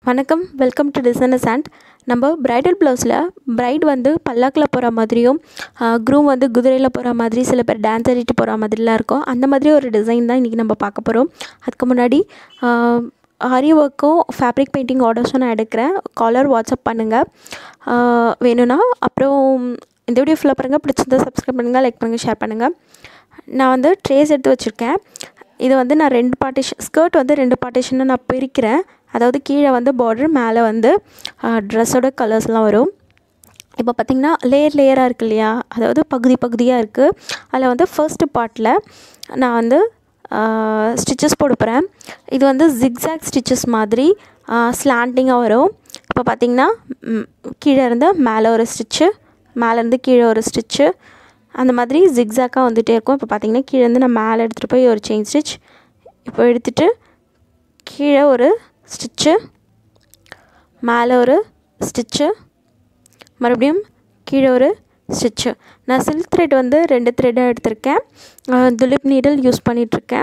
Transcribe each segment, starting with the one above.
வணக்கம் welcome to designers and நம்ம bridal ப்ளவுஸில் பிரைட் வந்து பல்லாக்கில் போகிற மாதிரியும் க்ரூம் வந்து குதிரையில் போகிற மாதிரி சில பேர் டான்ஸ் ஆடிட்டு போகிற மாதிரிலாம் இருக்கும் அந்த மாதிரி ஒரு டிசைன் தான் இன்றைக்கி நம்ம பார்க்க போகிறோம் அதுக்கு முன்னாடி ஆரி ஒர்க்கும் ஃபேப்ரிக் பெயிண்டிங் ஆர்டர்ஸும் நான் எடுக்கிறேன் காலர் வாட்ஸ்அப் பண்ணுங்கள் வேணும்னா அப்புறம் இந்த வீடியோ ஃபுல்லாக பாருங்கள் பிடிச்சிருந்தா சப்ஸ்கிரைப் பண்ணுங்கள் லைக் பண்ணுங்கள் ஷேர் பண்ணுங்கள் நான் வந்து ட்ரேஸ் எடுத்து வச்சுருக்கேன் இது வந்து நான் ரெண்டு பார்ட்டிஷன் ஸ்கர்ட் வந்து ரெண்டு பார்ட்டிஷனை நான் பிரிக்கிறேன் அதாவது கீழே வந்து பார்டர் மேலே வந்து ட்ரெஸ்ஸோட கலர்ஸ்லாம் வரும் இப்போ பார்த்திங்கன்னா லேயர் லேயராக இருக்கு இல்லையா அதாவது பகுதி பகுதியாக இருக்குது அதில் வந்து ஃபர்ஸ்ட் பார்ட்டில் நான் வந்து ஸ்டிச்சஸ் போட போகிறேன் இது வந்து ஜிக்ஸாக் ஸ்டிச்சஸ் மாதிரி ஸ்லாண்டிங்காக வரும் இப்போ பார்த்திங்கன்னா கீழே இருந்து மேலே ஒரு ஸ்டிச்சு மேலேருந்து கீழே ஒரு ஸ்டிச்சு அந்த மாதிரி ஜிக்ஸாக்காக வந்துகிட்டே இருக்கும் இப்போ பார்த்திங்கன்னா கீழேருந்து நான் மேலே எடுத்துகிட்டு போய் ஒரு செயின் ஸ்டிச் இப்போ எடுத்துகிட்டு கீழே ஒரு ஸ்டிச்சு மேலே ஒரு ஸ்டிச்சு மறுபடியும் கீழே ஒரு ஸ்டிச்சு நான் சில்க் த்ரெட் வந்து ரெண்டு த்ரெட்டாக எடுத்திருக்கேன் துலிப் நீடில் யூஸ் பண்ணிகிட்ருக்கேன்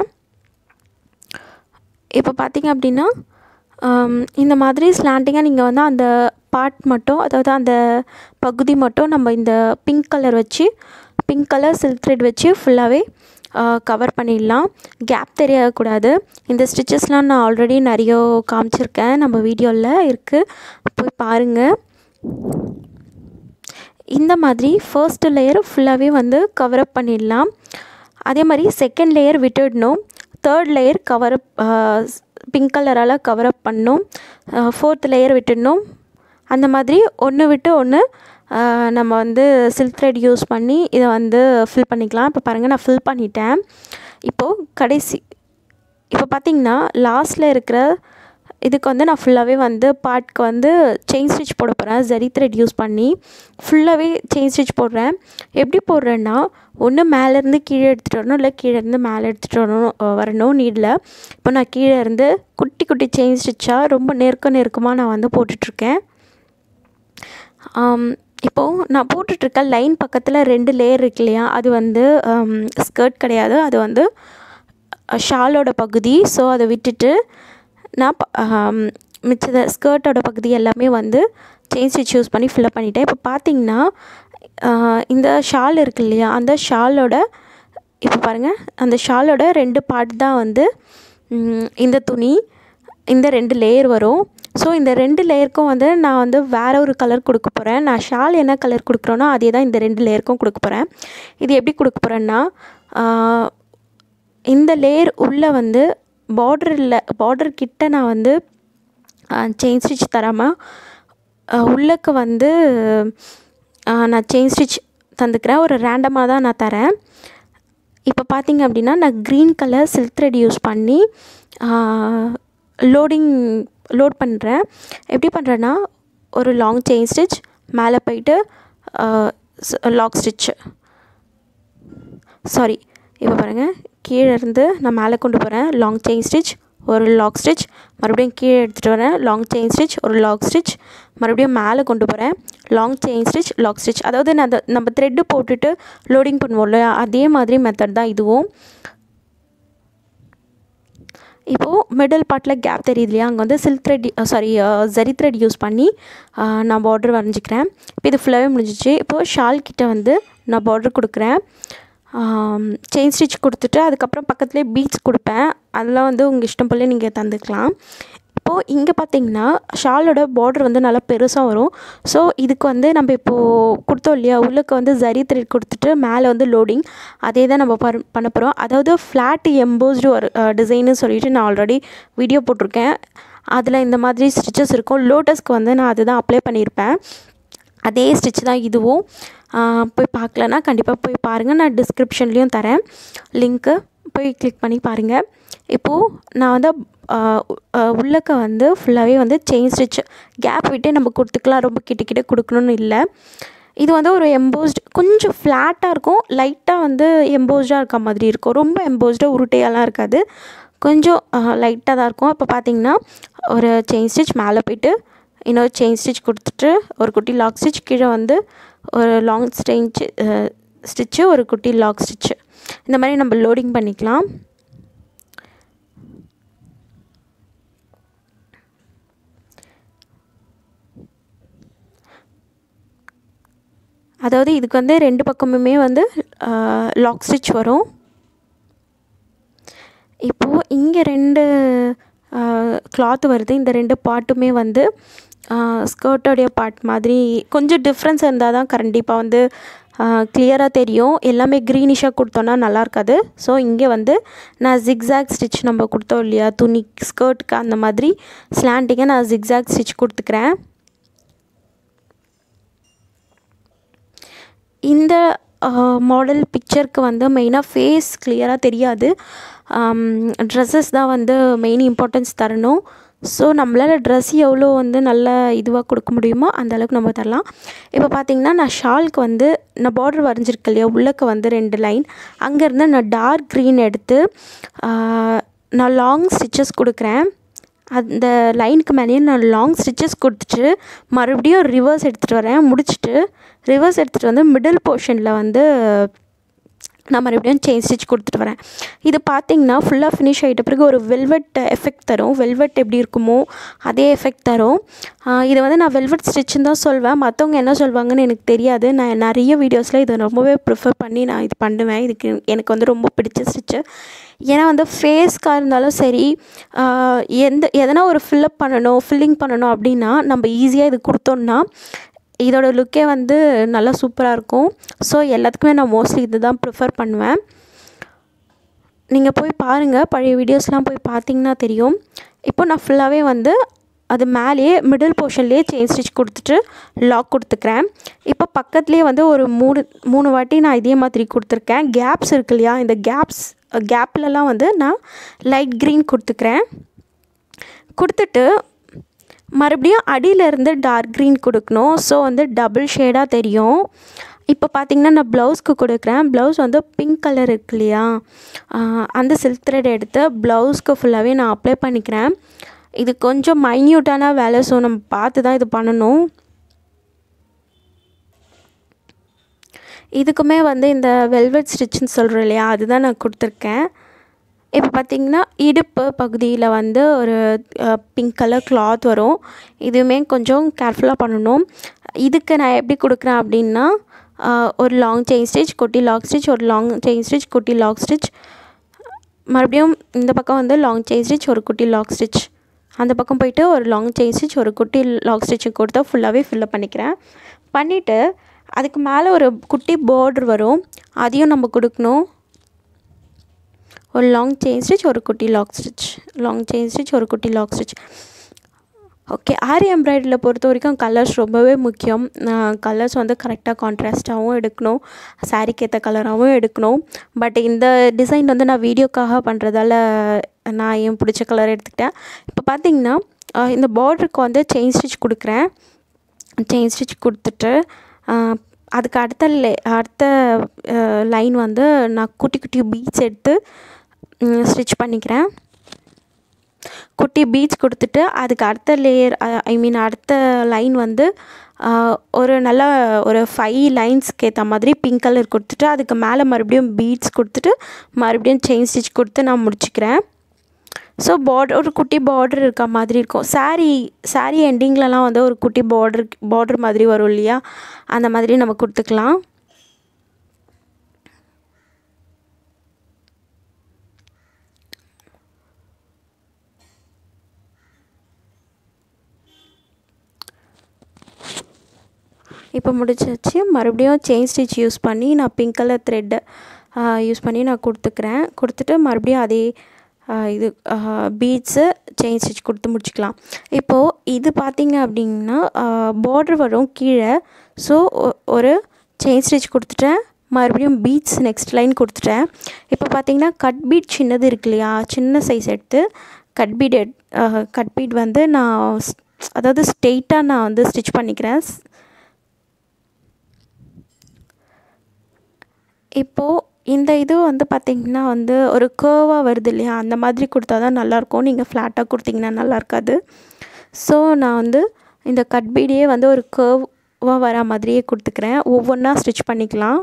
இப்போ பார்த்திங்க அப்படின்னா இந்த மாதிரி ஸ்லாண்டிங்காக நீங்கள் வந்து அந்த பார்ட் மட்டும் அதாவது அந்த பகுதி மட்டும் நம்ம இந்த பிங்க் கலர் வச்சு பிங்க் கலர் சில்க் த்ரெட் வச்சு ஃபுல்லாகவே கவர் பண்ணிடலாம் கேப் தெரியக்கூடாது இந்த ஸ்டிச்சஸ்லாம் நான் ஆல்ரெடி நிறைய காமிச்சிருக்கேன் நம்ம வீடியோவில் இருக்குது போய் பாருங்கள் இந்த மாதிரி ஃபர்ஸ்ட் லேயர் ஃபுல்லாகவே வந்து கவரப் பண்ணிடலாம் அதே மாதிரி செகண்ட் லேயர் விட்டுடணும் தேர்ட் லேயர் கவரப் பிங்க் கலரால் கவரப் பண்ணணும் ஃபோர்த் லேயர் விட்டுடணும் அந்த மாதிரி ஒன்று விட்டு ஒன்று நம்ம வந்து சில்க் த்ரெட் யூஸ் பண்ணி இதை வந்து ஃபில் பண்ணிக்கலாம் இப்போ பாருங்கள் நான் ஃபில் பண்ணிட்டேன் இப்போது கடைசி இப்போ பார்த்திங்கன்னா லாஸ்ட்டில் இருக்கிற இதுக்கு வந்து நான் ஃபுல்லாகவே வந்து பார்ட்க்கு வந்து செயின் ஸ்டிச் போட போகிறேன் ஜரி த்ரெட் யூஸ் பண்ணி ஃபுல்லாகவே செயின் ஸ்டிச் போடுறேன் எப்படி போடுறேன்னா ஒன்று மேலேருந்து கீழே எடுத்துகிட்டு வரணும் இல்லை கீழேருந்து மேலே எடுத்துகிட்டு வரணும் வரணும் நீடில் இப்போ நான் கீழே இருந்து குட்டி குட்டி செயின் ஸ்டிச்சாக ரொம்ப நெருக்க நெருக்கமாக நான் வந்து போட்டுட்ருக்கேன் இப்போது நான் போட்டுட்ருக்க லைன் பக்கத்தில் ரெண்டு லேயர் இருக்கு இல்லையா அது வந்து ஸ்கர்ட் கிடையாது அது வந்து ஷாலோட பகுதி ஸோ அதை விட்டுட்டு நான் மிச்சத ஸ்கர்ட்டோட பகுதி எல்லாமே வந்து செயின் ஸ்டிச் யூஸ் பண்ணி ஃபில்லப் பண்ணிட்டேன் இப்போ பார்த்தீங்கன்னா இந்த ஷால் இருக்கு இல்லையா அந்த ஷாலோட இப்போ பாருங்கள் அந்த ஷாலோட ரெண்டு பார்ட் தான் வந்து இந்த துணி இந்த ரெண்டு லேயர் வரும் ஸோ இந்த ரெண்டு லேயருக்கும் வந்து நான் வந்து வேறு ஒரு கலர் கொடுக்க போகிறேன் நான் ஷால் என்ன கலர் கொடுக்குறோனோ அதே தான் இந்த ரெண்டு லேயருக்கும் கொடுக்க போகிறேன் இது எப்படி கொடுக்க போகிறேன்னா இந்த லேயர் உள்ளே வந்து பார்டரில் பார்டர் கிட்ட நான் வந்து செயின் ஸ்டிச் தராமல் உள்ளக்கு வந்து நான் செயின் ஸ்டிச் தந்துக்கிறேன் ஒரு ரேண்டமாக தான் நான் தரேன் இப்போ பார்த்திங்க அப்படின்னா நான் green colour silk thread use பண்ணி லோடிங் லோட் பண்ணுறேன் எப்படி பண்ணுறேன்னா ஒரு லாங் செயின் ஸ்டிச் மேலே போயிட்டு லாக் ஸ்டிச்சு சாரி இப்போ பாருங்கள் கீழே இருந்து நான் மேலே கொண்டு போகிறேன் லாங் செயின் ஸ்டிச் ஒரு லாக் ஸ்டிச் மறுபடியும் கீழே எடுத்துகிட்டு வரேன் லாங் செயின் ஸ்டிச் ஒரு லாக் ஸ்டிச் மறுபடியும் மேலே கொண்டு போகிறேன் long chain stitch lock stitch அதாவது நான் அதை நம்ம த்ரெட்டு போட்டுட்டு லோடிங் பண்ணுவோம்ல அதே மாதிரி மெத்தட் தான் இதுவும் இப்போது மிடில் பார்ட்டில் கேப் தெரியுது இல்லையா அங்கே வந்து silk thread sorry zari thread use பண்ணி நான் பார்டர் வரைஞ்சிக்கிறேன் இப்போ இது ஃபுல்லாகவே முடிஞ்சிச்சு இப்போது ஷால் கிட்ட வந்து நான் பார்டர் கொடுக்குறேன் செயின் ஸ்டிச் கொடுத்துட்டு அதுக்கப்புறம் பக்கத்துலேயே பீட்ஸ் கொடுப்பேன் அதெல்லாம் வந்து உங்கள் இஷ்டம் போல் நீங்கள் தந்துக்கலாம் இப்போது இங்கே பார்த்தீங்கன்னா ஷாலோட பார்டர் வந்து நல்லா பெருசாக வரும் ஸோ இதுக்கு வந்து நம்ம இப்போது கொடுத்தோம் இல்லையா உள்ளுக்கு வந்து ஜரி த்ரெட் கொடுத்துட்டு மேலே வந்து லோடிங் அதே தான் நம்ம ப பண்ண போகிறோம் அதாவது ஃப்ளாட் எம்போஸ்டு ஒரு டிசைன்னு சொல்லிட்டு நான் ஆல்ரெடி வீடியோ போட்டிருக்கேன் அதில் இந்த மாதிரி ஸ்டிச்சஸ் இருக்கும் லோட்டஸ்க்கு வந்து நான் அதுதான் அப்ளை பண்ணியிருப்பேன் அதே ஸ்டிச் தான் இதுவும் போய் பார்க்கலன்னா கண்டிப்பாக போய் பாருங்கள் நான் டிஸ்கிரிப்ஷன்லேயும் தரேன் லிங்க்கு போய் கிளிக் பண்ணி பாருங்கள் இப்போது நான் வந்து உள்ளக்க வந்து ஃபுல்லாகவே வந்து செயின் ஸ்டிச் கேப் விட்டு நம்ம கொடுத்துக்கலாம் ரொம்ப கிட்ட கிட்ட கொடுக்கணுன்னு இல்லை இது வந்து ஒரு எம்போஸ்டு கொஞ்சம் ஃப்ளாட்டாக இருக்கும் லைட்டாக வந்து எம்போஸ்டாக இருக்க மாதிரி இருக்கும் ரொம்ப எம்போஸ்டாக உருட்டையெல்லாம் இருக்காது கொஞ்சம் லைட்டாக தான் இருக்கும் இப்போ பார்த்திங்கன்னா ஒரு செயின் ஸ்டிச் மேலே போயிட்டு இன்னொரு செயின் ஸ்டிச் கொடுத்துட்டு ஒரு குட்டி லாக் ஸ்டிச் கீழே வந்து ஒரு லாங் ஸ்டெயின்ச்சு ஸ்டிச்சு ஒரு குட்டி லாக் ஸ்டிச்சு இந்த மாதிரி நம்ம லோடிங் பண்ணிக்கலாம் அதாவது இதுக்கு வந்து ரெண்டு பக்கமுமே வந்து லாக் ஸ்டிச் வரும் இப்போது இங்கே ரெண்டு கிளாத் வருது இந்த ரெண்டு பார்ட்டுமே வந்து ஸ்கர்ட்டோடைய பார்ட் மாதிரி கொஞ்சம் டிஃப்ரென்ஸ் இருந்தால் தான் கண்டிப்பாக வந்து கிளியராக தெரியும் எல்லாமே க்ரீனிஷாக கொடுத்தோன்னா நல்லா இருக்காது ஸோ இங்கே வந்து நான் ஜிக்ஸாக் ஸ்டிச் நம்ம கொடுத்தோம் இல்லையா துணி ஸ்கர்ட்டுக்கு அந்த மாதிரி ஸ்லாண்டிங்கை நான் ஜிக்ஸாக் ஸ்டிச் கொடுத்துக்கிறேன் இந்த மாடல் பிக்சருக்கு வந்து மெயினாக ஃபேஸ் கிளியராக தெரியாது ட்ரெஸ்ஸஸ் தான் வந்து மெயின் இம்பார்ட்டன்ஸ் தரணும் ஸோ நம்மளால் ட்ரெஸ் எவ்வளோ வந்து நல்ல இதுவாக கொடுக்க முடியுமோ அந்த அளவுக்கு நம்ம தரலாம் இப்போ பார்த்திங்கன்னா நான் ஷாலுக்கு வந்து நான் பார்டர் வரைஞ்சிருக்கு இல்லையா உள்ளக்க வந்து ரெண்டு லைன் அங்கேருந்து நான் டார்க் க்ரீன் எடுத்து நான் லாங் ஸ்டிச்சஸ் கொடுக்குறேன் அந்த லைனுக்கு மேலேயே நான் லாங் ஸ்டிச்சஸ் கொடுத்துட்டு மறுபடியும் ரிவர்ஸ் எடுத்துகிட்டு வரேன் முடிச்சுட்டு ரிவர்ஸ் எடுத்துகிட்டு வந்து மிடில் போர்ஷனில் வந்து நான் மறுபடியும் செயின் ஸ்டிச் கொடுத்துட்டு வரேன் இது பார்த்திங்கன்னா ஃபுல்லாக ஃபினிஷ் ஆகிட்ட பிறகு ஒரு வெல்வெட் எஃபெக்ட் தரும் வெல்வெட் எப்படி இருக்குமோ அதே எஃபெக்ட் தரும் இதை வந்து நான் வெல்வெட் ஸ்டிச்சுன்னு தான் சொல்வேன் மற்றவங்க என்ன சொல்வாங்கன்னு எனக்கு தெரியாது நான் நிறைய வீடியோஸில் இதை ரொம்பவே ப்ரிஃபர் பண்ணி நான் இது பண்ணுவேன் இதுக்கு எனக்கு வந்து ரொம்ப பிடிச்ச ஸ்டிச்சு ஏன்னா வந்து ஃபேஸ்க்காக இருந்தாலும் சரி எந்த எதனா ஒரு ஃபில்லப் பண்ணணும் ஃபில்லிங் பண்ணணும் அப்படின்னா நம்ம ஈஸியாக இது கொடுத்தோன்னா இதோட லுக்கே வந்து நல்லா சூப்பராக இருக்கும் ஸோ எல்லாத்துக்குமே நான் மோஸ்ட்லி இது தான் ப்ரிஃபர் பண்ணுவேன் நீங்கள் போய் பாருங்கள் பழைய வீடியோஸ்லாம் போய் பார்த்தீங்கன்னா தெரியும் இப்போ நான் ஃபுல்லாகவே வந்து அது மேலேயே மிடில் போர்ஷன்லேயே செயின் ஸ்டிச் கொடுத்துட்டு லாக் கொடுத்துக்கிறேன் இப்போ பக்கத்துலேயே வந்து ஒரு மூணு மூணு வாட்டி நான் இதே மாதிரி கொடுத்துருக்கேன் கேப்ஸ் இருக்கு இல்லையா இந்த கேப்ஸ் கேப்லலாம் வந்து நான் லைட் க்ரீன் கொடுத்துக்கிறேன் கொடுத்துட்டு மறுபடியும் அடியிலேருந்து டார்க் க்ரீன் கொடுக்கணும் ஸோ வந்து டபுள் ஷேடாக தெரியும் இப்போ பார்த்திங்கன்னா நான் ப்ளவுஸ்க்கு கொடுக்குறேன் ப்ளவுஸ் வந்து பிங்க் கலர் இருக்கு இல்லையா அந்த சில்க் த்ரெட் எடுத்து ப்ளவுஸ்க்கு ஃபுல்லாகவே நான் அப்ளை பண்ணிக்கிறேன் இது கொஞ்சம் மைன்யூட்டான வேலை ஸோ நம்ம பார்த்து தான் இது பண்ணணும் இதுக்குமே வந்து இந்த வெல்வெட் ஸ்டிச்சுன்னு சொல்கிறோம் இல்லையா அதுதான் நான் கொடுத்துருக்கேன் இப்போ பார்த்திங்கன்னா இடுப்பு பகுதியில் வந்து ஒரு பிங்க் கலர் கிளாத் வரும் இதுவுமே கொஞ்சம் கேர்ஃபுல்லாக பண்ணணும் இதுக்கு நான் எப்படி கொடுக்குறேன் அப்படின்னா ஒரு லாங் செயின் ஸ்டிச் குட்டி லாக் ஸ்டிச் ஒரு லாங் செயின் ஸ்டிச் குட்டி லாக் ஸ்டிச் மறுபடியும் இந்த பக்கம் வந்து லாங் செயின் ஸ்டிச் ஒரு குட்டி லாக் ஸ்டிச் அந்த பக்கம் போயிட்டு ஒரு லாங் செயின் ஸ்டிச் ஒரு குட்டி லாக் ஸ்டிச்சு கொடுத்தா ஃபுல்லாகவே ஃபில்லப் பண்ணிக்கிறேன் பண்ணிவிட்டு அதுக்கு மேலே ஒரு குட்டி பார்டர் வரும் அதையும் நம்ம கொடுக்கணும் ஒரு லாங் செயின் ஸ்டிச் ஒரு குட்டி lock stitch long chain stitch ஒரு குட்டி லாக் ஸ்டிச் ஓகே ஆரி எம்ப்ராய்டரியில் பொறுத்த வரைக்கும் கலர்ஸ் ரொம்பவே முக்கியம் கலர்ஸ் வந்து கரெக்டாக கான்ட்ராஸ்ட்டாகவும் எடுக்கணும் சாரீக்கு ஏற்ற கலராகவும் எடுக்கணும் பட் இந்த டிசைன் வந்து நான் வீடியோக்காக பண்ணுறதால நான் என் பிடிச்ச கலர் எடுத்துக்கிட்டேன் இப்போ பார்த்தீங்கன்னா இந்த பார்டருக்கு வந்து செயின் ஸ்டிச் கொடுக்குறேன் செயின் ஸ்டிச் கொடுத்துட்டு அதுக்கு அடுத்த லே அடுத்த லைன் வந்து நான் குட்டி குட்டி பீட்ஸ் எடுத்து ஸ்டிச் பண்ணிக்கிறேன் குட்டி பீட்ஸ் கொடுத்துட்டு அதுக்கு அடுத்த லேயர் ஐ மீன் அடுத்த லைன் வந்து ஒரு நல்ல ஒரு ஃபைவ் லைன்ஸ்க்கு ஏற்ற மாதிரி பிங்க் கலர் கொடுத்துட்டு அதுக்கு மேலே மறுபடியும் பீட்ஸ் கொடுத்துட்டு மறுபடியும் செயின் ஸ்டிச் கொடுத்து நான் முடிச்சுக்கிறேன் ஸோ பார்டர் ஒரு குட்டி பார்டர் இருக்க மாதிரி இருக்கும் சாரீ சாரீ எண்டிங்லலாம் வந்து ஒரு குட்டி பார்டர் பார்டர் மாதிரி வரும் இல்லையா அந்த மாதிரி நம்ம கொடுத்துக்கலாம் இப்போ முடிச்சாச்சு மறுபடியும் செயின் ஸ்டிச் யூஸ் பண்ணி நான் பிங்க் கலர் த்ரெட்டை யூஸ் பண்ணி நான் கொடுத்துக்கிறேன் கொடுத்துட்டு மறுபடியும் அதே இது பீட்ஸு செயின் ஸ்டிச் கொடுத்து முடிச்சுக்கலாம் இப்போது இது பார்த்திங்க அப்படின்னா பார்டர் வரும் கீழே ஸோ ஒரு செயின் ஸ்டிச் கொடுத்துட்டேன் மறுபடியும் பீட்ஸ் நெக்ஸ்ட் லைன் கொடுத்துட்டேன் இப்போ பார்த்திங்கன்னா கட் பீட் சின்னது இருக்கு இல்லையா சின்ன சைஸ் எடுத்து கட் பீட் எட் கட் பீட் வந்து நான் அதாவது ஸ்ட்ரெயிட்டாக நான் வந்து ஸ்டிச் பண்ணிக்கிறேன் இப்போது இந்த இது வந்து பார்த்திங்கன்னா வந்து ஒரு கேர்வாக வருது இல்லையா அந்த மாதிரி கொடுத்தா தான் நல்லாயிருக்கும் நீங்கள் ஃப்ளாட்டாக கொடுத்தீங்கன்னா நல்லா இருக்காது ஸோ நான் வந்து இந்த கட் பீடியே வந்து ஒரு கேர்வாக வர மாதிரியே கொடுத்துக்கிறேன் ஒவ்வொன்றா ஸ்டிச் பண்ணிக்கலாம்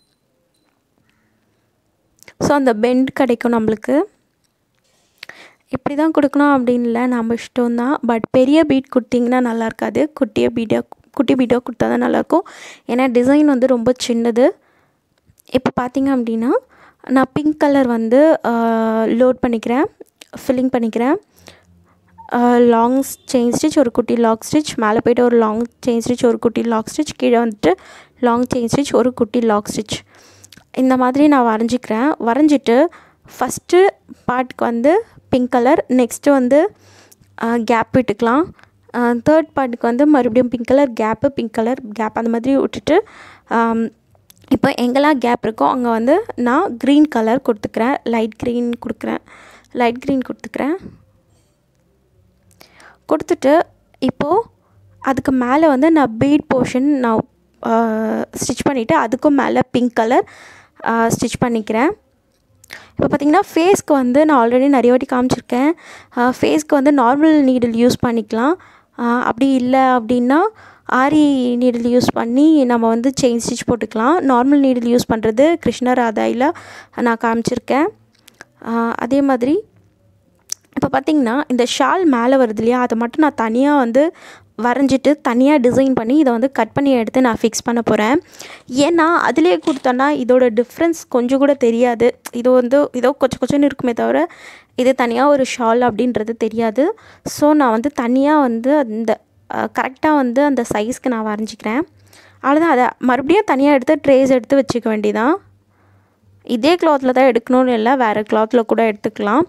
ஸோ அந்த பெண்ட் கிடைக்கும் நம்மளுக்கு இப்படி தான் கொடுக்கணும் அப்படின்னு இல்லை நம்ம இஷ்டம் தான் பட் பெரிய பீட் கொடுத்திங்கன்னா நல்லா இருக்காது குட்டிய பீடாக குட்டி பீட்டாக கொடுத்தா தான் நல்லாயிருக்கும் ஏன்னா டிசைன் வந்து ரொம்ப சின்னது இப்போ பார்த்தீங்க அப்படின்னா நான் பிங்க் கலர் வந்து லோட் பண்ணிக்கிறேன் ஃபில்லிங் பண்ணிக்கிறேன் லாங் செயின் ஸ்டிச் ஒரு குட்டி லாக் ஸ்டிச் மேலே போய்ட்டு ஒரு லாங் செயின் ஸ்டிச் ஒரு குட்டி லாக் ஸ்டிச் கீழே வந்துட்டு லாங் செயின் ஸ்டிச் ஒரு குட்டி லாக் ஸ்டிச் இந்த மாதிரி நான் வரைஞ்சிக்கிறேன் வரைஞ்சிட்டு ஃபஸ்ட்டு பார்ட்டுக்கு வந்து பிங்க் கலர் நெக்ஸ்ட்டு வந்து கேப் விட்டுக்கலாம் தேர்ட் பார்ட்டுக்கு வந்து மறுபடியும் pink colour gap pink colour gap அந்த மாதிரி விட்டுட்டு இப்போ எங்கெல்லாம் கேப் இருக்கோ அங்கே வந்து நான் க்ரீன் கலர் கொடுத்துக்கிறேன் லைட் க்ரீன் கொடுக்குறேன் லைட் க்ரீன் கொடுத்துக்கிறேன் கொடுத்துட்டு இப்போது அதுக்கு மேலே வந்து நான் பீட் போர்ஷன் நான் ஸ்டிச் பண்ணிவிட்டு அதுக்கும் மேலே பிங்க் கலர் ஸ்டிச் பண்ணிக்கிறேன் இப்போ பார்த்திங்கன்னா ஃபேஸ்க்கு வந்து நான் ஆல்ரெடி நிறைய வாட்டி காமிச்சிருக்கேன் ஃபேஸ்க்கு வந்து நார்மல் நீடில் யூஸ் பண்ணிக்கலாம் அப்படி இல்லை அப்படின்னா ஆரி நீடில் யூஸ் பண்ணி நம்ம வந்து செயின் ஸ்டிச் போட்டுக்கலாம் நார்மல் நீடில் யூஸ் பண்ணுறது கிருஷ்ண ராதாயில் நான் காமிச்சிருக்கேன் அதே மாதிரி இப்போ பார்த்திங்கன்னா இந்த ஷால் மேலே வருது இல்லையா அதை மட்டும் நான் தனியாக வந்து வரைஞ்சிட்டு தனியாக டிசைன் பண்ணி இதை வந்து கட் பண்ணி எடுத்து நான் ஃபிக்ஸ் பண்ண போகிறேன் ஏன்னா அதிலே கொடுத்தோன்னா இதோட டிஃப்ரென்ஸ் கொஞ்சம் கூட தெரியாது இது வந்து இதோ கொஞ்சம் கொஞ்சம் இருக்குமே தவிர இது தனியாக ஒரு ஷால் அப்படின்றது தெரியாது ஸோ நான் வந்து தனியாக வந்து அந்த கரெக்டாக வந்து அந்த சைஸ்க்கு நான் வரைஞ்சிக்கிறேன் அவ்வளோதான் அதை மறுபடியும் தனியாக எடுத்து ட்ரேஸ் எடுத்து வச்சுக்க வேண்டியதான் இதே கிளாத்தில் தான் எடுக்கணும்னு இல்லை வேறு கிளாத்தில் கூட எடுத்துக்கலாம்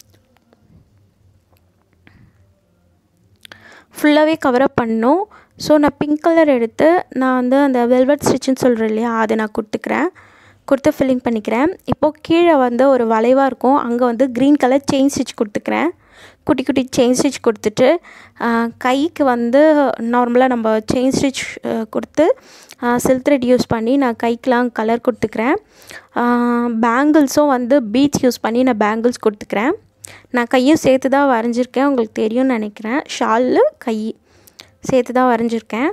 ஃபுல்லாகவே கவரப் பண்ணணும் ஸோ நான் பிங்க் கலர் எடுத்து நான் வந்து அந்த வெல்வெட் ஸ்டிச்சுன்னு சொல்கிறேன் இல்லையா அதை நான் கொடுத்துக்கிறேன் கொடுத்து ஃபில்லிங் பண்ணிக்கிறேன் இப்போது கீழே வந்து ஒரு வளைவாக இருக்கும் அங்கே வந்து க்ரீன் கலர் செயின் ஸ்டிச் கொடுத்துக்கிறேன் குட்டி குட்டி செயின் ஸ்டிச் கொடுத்துட்டு கைக்கு வந்து நார்மலாக நம்ம செயின் ஸ்டிச் கொடுத்து சில்க் த்ரெட் யூஸ் பண்ணி நான் கைக்கெலாம் கலர் கொடுத்துக்கிறேன் பேங்கிள்ஸும் வந்து பீட்ஸ் யூஸ் பண்ணி நான் பேங்கிள்ஸ் கொடுத்துக்கிறேன் நான் கையும் சேர்த்து தான் வரைஞ்சிருக்கேன் உங்களுக்கு தெரியும்னு நினைக்கிறேன் ஷாலு கை சேர்த்து தான் வரைஞ்சிருக்கேன்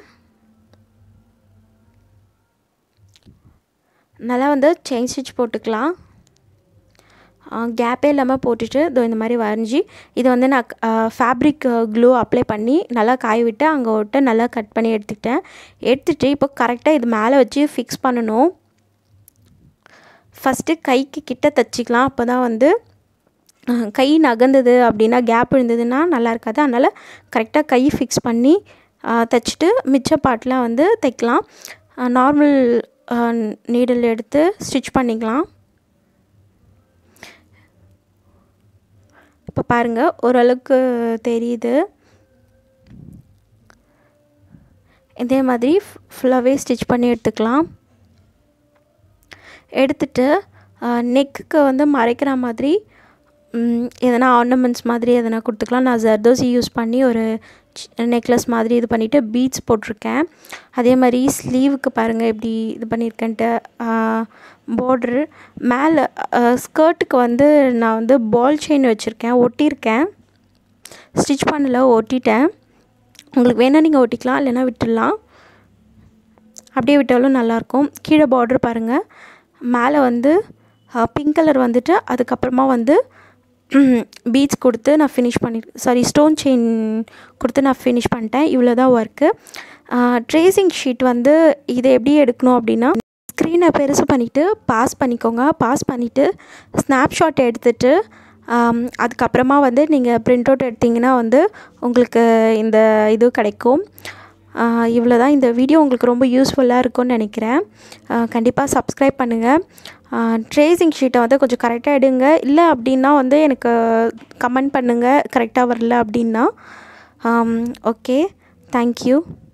நல்லா வந்து செயின் ஸ்டிச் போட்டுக்கலாம் கேப்பே இல்லாமல் போட்டுட்டு இதோ இந்த மாதிரி வரைஞ்சி இதை வந்து நான் ஃபேப்ரிக் க்ளூ அப்ளை பண்ணி நல்லா காய விட்டு அங்கே விட்டு நல்லா கட் பண்ணி எடுத்துக்கிட்டேன் எடுத்துகிட்டு இப்போ கரெக்டாக இது மேலே வச்சு ஃபிக்ஸ் பண்ணணும் ஃபஸ்ட்டு கைக்கு கிட்ட தைச்சிக்கலாம் அப்போ தான் வந்து கை நகர்ந்தது அப்படின்னா கேப் இருந்ததுன்னா நல்லா இருக்காது அதனால் கரெக்டாக கை ஃபிக்ஸ் பண்ணி தைச்சிட்டு மிச்ச பாட்டெலாம் வந்து தைக்கலாம் நார்மல் நீடில் எடுத்து ஸ்டிச் பண்ணிக்கலாம் இப்போ பாருங்கள் ஓரளவுக்கு தெரியுது இதே மாதிரி ஃபுல்லாகவே ஸ்டிச் பண்ணி எடுத்துக்கலாம் எடுத்துட்டு நெக்குக்கு வந்து மறைக்கிற மாதிரி எதனா ஆர்னமெண்ட்ஸ் மாதிரி எதனா கொடுத்துக்கலாம் நான் ஜர்தோசி யூஸ் பண்ணி ஒரு நெக்லஸ் மாதிரி இது பண்ணிவிட்டு பீட்ஸ் போட்டிருக்கேன் அதே மாதிரி ஸ்லீவுக்கு பாருங்கள் எப்படி இது பண்ணியிருக்கேன்ட்டு பார்ட்ரு மேலே ஸ்கர்ட்டுக்கு வந்து நான் வந்து பால் செயின் வச்சுருக்கேன் ஒட்டியிருக்கேன் ஸ்டிச் பண்ணல ஒட்டிட்டேன் உங்களுக்கு வேணால் நீங்கள் ஒட்டிக்கலாம் இல்லைன்னா விட்டுடலாம் அப்படியே விட்டாலும் நல்லாயிருக்கும் கீழே பார்ட்ரு பாருங்கள் மேலே வந்து பிங்க் கலர் வந்துட்டு அதுக்கப்புறமா வந்து பீட்ஸ் கொடுத்து நான் ஃபினிஷ் பண்ணி சாரி ஸ்டோன் செயின் கொடுத்து நான் ஃபினிஷ் பண்ணிட்டேன் இவ்வளோ தான் ஒர்க்கு ட்ரேசிங் ஷீட் வந்து இதை எப்படி எடுக்கணும் அப்படின்னா ஸ்க்ரீனை பெருசு பண்ணிவிட்டு பாஸ் பண்ணிக்கோங்க பாஸ் பண்ணிவிட்டு ஸ்னாப்ஷாட் எடுத்துகிட்டு அதுக்கப்புறமா வந்து நீங்கள் ப்ரிண்ட் அவுட் எடுத்திங்கன்னா வந்து உங்களுக்கு இந்த இது கிடைக்கும் இவ்வளோ தான் இந்த வீடியோ உங்களுக்கு ரொம்ப யூஸ்ஃபுல்லாக இருக்கும்னு நினைக்கிறேன் கண்டிப்பாக சப்ஸ்கிரைப் பண்ணுங்கள் ட்ரேசிங் ஷீட்டை வந்து கொஞ்சம் கரெக்டாக எடுங்க இல்லை அப்படின்னா வந்து எனக்கு கமெண்ட் பண்ணுங்கள் கரெக்டாக வரல அப்படின்னா ஓகே தேங்க்யூ